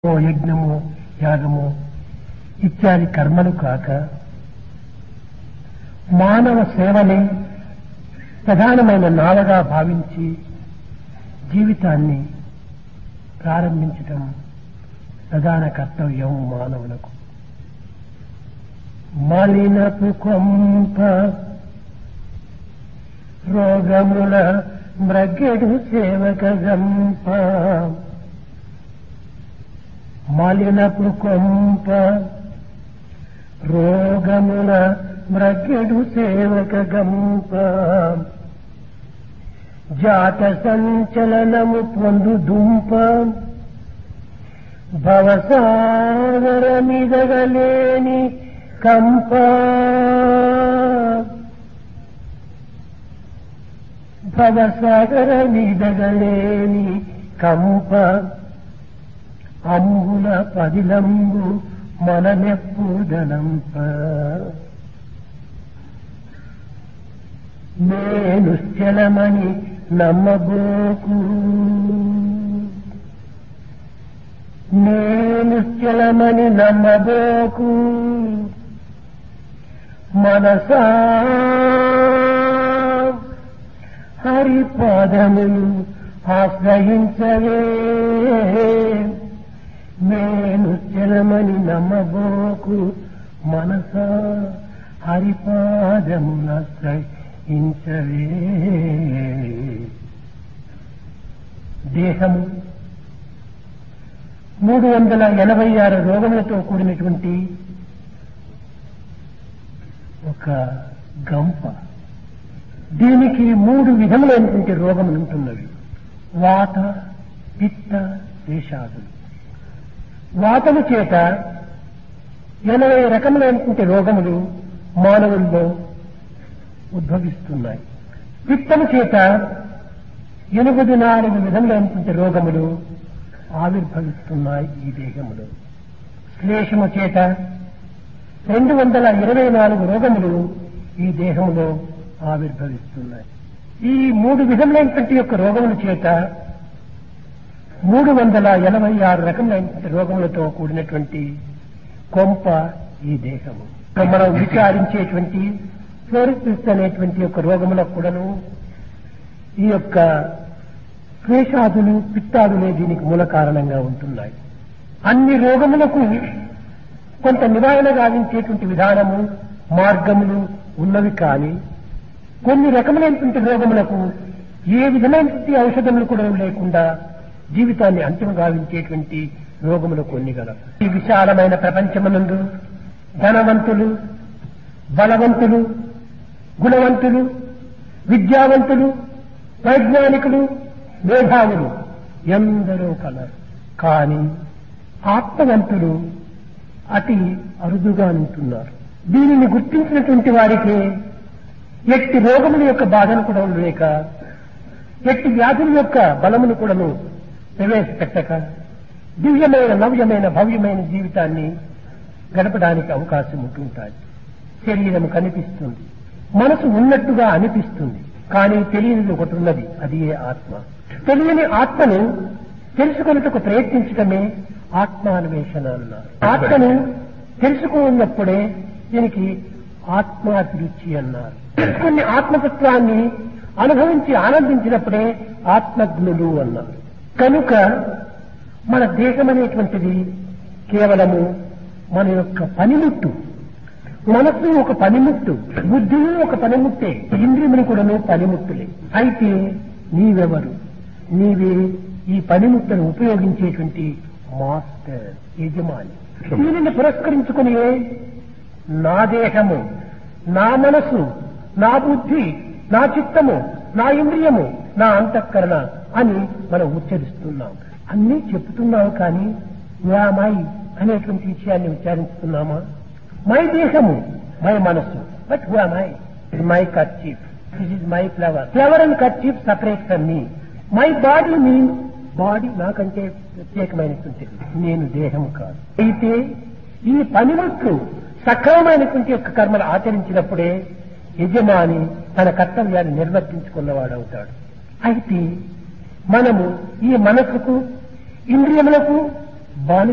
ఓ యజ్ఞము యాగము ఇత్యాది కర్మలు కాక మానవ సేవని ప్రధానమైన నావగా భావించి జీవితాన్ని ప్రారంభించటం ప్రధాన కర్తవ్యం మానవులకు మలినపు కొంప రోగముల మ్రగెడు సేవక గంప మలినపు కొంప రోగముల మ్రగెడు సేవక గంప జాత సంచలనము పొందు దుంప భవసాగర మిదగలేని కంప భవసాగర మిదగలేని కంప అంబుల పదిలంబు మనమెప్పుదనంప నేను చలమని నమ్మబోకు నేను చలమని నమ్మబోకు మనసా హరిపాదములు ఆశ్రయించవే నేను చలమని నమ్మబోకు మనసా హరిపాదములాశ్రయించవే దేహము మూడు వందల ఎనభై ఆరు రోగములతో కూడినటువంటి ఒక గంప దీనికి మూడు విధములైనటువంటి రోగములు ఉంటున్నవి వాత పిత్త దేశాదులు వాతము చేత ఎనభై రకములైనటువంటి రోగములు మానవుల్లో ఉద్భవిస్తున్నాయి పిత్తము చేత ఎనిమిది నాలుగు విధములైనటువంటి రోగములు ఆవిర్భవిస్తున్నాయి ఈ దేహములో శ్లేషము చేత రెండు వందల ఇరవై నాలుగు రోగములు ఈ దేహంలో ఆవిర్భవిస్తున్నాయి ఈ మూడు విధములైనటువంటి యొక్క రోగముల చేత మూడు వందల ఎనభై ఆరు రకములైనటువంటి రోగములతో కూడినటువంటి కొంప ఈ దేహము మనం విచారించేటువంటి ఫ్లోరిసిస్ అనేటువంటి యొక్క రోగములకు కూడాను ఈ యొక్క క్లేశాదులు పిత్తాదులే దీనికి మూల కారణంగా ఉంటున్నాయి అన్ని రోగములకు కొంత నివారణ గావించేటువంటి విధానము మార్గములు ఉన్నవి కానీ కొన్ని రకములైనటువంటి రోగములకు ఏ విధమైనటువంటి ఔషధములు కూడా లేకుండా జీవితాన్ని అంతిమ గావించేటువంటి రోగములు కొన్ని గల ఈ విశాలమైన ప్రపంచమునందు ధనవంతులు బలవంతులు గుణవంతులు విద్యావంతులు వైజ్ఞానికులు మేధావులు ఎందరో కలరు కానీ ఆత్మవంతులు అతి అరుదుగా ఉంటున్నారు దీనిని గుర్తించినటువంటి వారికి ఎట్టి రోగముల యొక్క బాధను కూడా లేక ఎట్టి వ్యాధుల యొక్క బలమును కూడాను ప్రవేశపెట్టక దివ్యమైన నవ్యమైన భవ్యమైన జీవితాన్ని గడపడానికి అవకాశం ఉంటుంటాయి శరీరం కనిపిస్తుంది మనసు ఉన్నట్టుగా అనిపిస్తుంది కానీ తెలియనిది ఒకటి ఉన్నది అది ఏ ఆత్మ తెలియని ఆత్మను తెలుసుకున్నట్టుకు ప్రయత్నించడమే ఆత్మాన్వేషణ అన్నారు ఆత్మను తెలుసుకున్నప్పుడే దీనికి ఆత్మాభిరుచి అన్నారు కొన్ని ఆత్మతత్వాన్ని అనుభవించి ఆనందించినప్పుడే ఆత్మజ్ఞులు అన్నారు కనుక మన దేశం అనేటువంటిది కేవలము మన యొక్క పనిముట్టు మనస్సు ఒక పనిముట్టు బుద్ధి ఒక పనిముట్టే ఇంద్రియములు కూడాను పనిముట్టులే అయితే నీవెవరు నీవే ఈ పనిముట్టును ఉపయోగించేటువంటి మాస్టర్ యజమాని దీనిని పురస్కరించుకుని నా దేహము నా మనసు నా బుద్ధి నా చిత్తము నా ఇంద్రియము నా అంతఃకరణ అని మనం ఉచ్చరిస్తున్నాం అన్నీ చెప్తున్నావు కానీ మై అనేటువంటి విషయాన్ని విచారిస్తున్నామా మై దేహము మై మనస్సు but who my my kerchief this is my flower flower and kerchief separate from me my body mean body నాకంటే ప్రత్యేకమైనటువంటిది నేను దేహము కాదు అయితే ఈ పనిముట్లు సక్రమమైనటువంటి యొక్క కర్మలు ఆచరించినప్పుడే యజమాని తన కర్తవ్యాన్ని నిర్వర్తించుకున్నవాడవుతాడు అయితే మనము ఈ మనసుకు ఇంద్రియములకు బాని